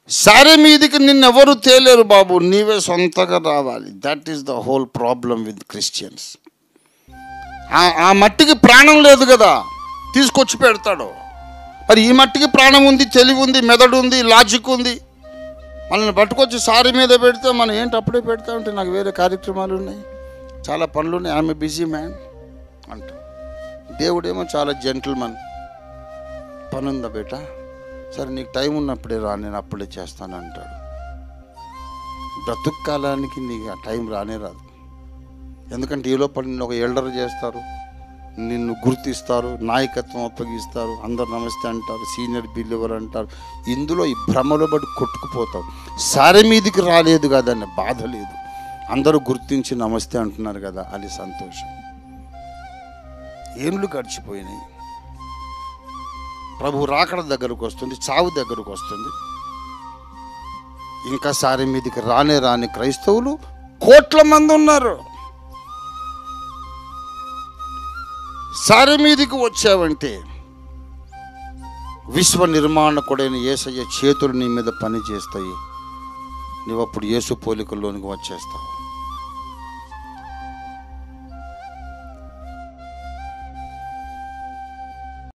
సారే మీదికి నిన్నెవరు తేలేరు బాబు నీవే సొంతగా రావాలి that is the whole problem with Christians ఆ మట్టికి ప్రాణం లేదు కదా తీసుకొచ్చి పెడతాడు మరి ఈ మట్టికి ప్రాణం ఉంది తెలివి ఉంది మెదడు ఉంది లాజిక్ ఉంది మనల్ని పట్టుకొచ్చి సారీ మీద పెడితే మనం ఏంటి అప్పుడే పెడతా ఉంటే నాకు వేరే కార్యక్రమాలు ఉన్నాయి చాలా పనులు ఉన్నాయి ఆమె బిజీ మ్యాన్ అంటాం దేవుడేమో చాలా జెంటిల్మన్ పని ఉందా బేట సరే నీకు టైం ఉన్నప్పుడే రా నేను అప్పుడే చేస్తాను అంటాడు బ్రతుకు కాలానికి నీకు ఆ టైం రానే రాదు ఎందుకంటే ఈ లోపల నిన్ను ఒక ఎల్డర్ చేస్తారు నిన్ను గుర్తిస్తారు నాయకత్వం అప్పగిస్తారు అందరు నమస్తే అంటారు సీనియర్ బిల్లివర్ అంటారు ఇందులో ఈ భ్రమలో బట్టి కొట్టుకుపోతావు సరే మీదికి రాలేదు కదా అనే బాధ లేదు అందరూ గుర్తించి నమస్తే అంటున్నారు కదా అది సంతోషం ఏండ్లు గడిచిపోయినాయి ప్రభు రాకడ దగ్గరకు వస్తుంది చావు దగ్గరకు వస్తుంది ఇంకా సారి మీదికి రానే రాని క్రైస్తవులు కోట్ల మంది ఉన్నారు సారి మీదికి వచ్చావంటే విశ్వ నిర్మాణకుడైన యేసయ్య చేతులు నీ మీద పని చేస్తాయి నువ్వు అప్పుడు యేసు పోలికల్లోనికి వచ్చేస్తావు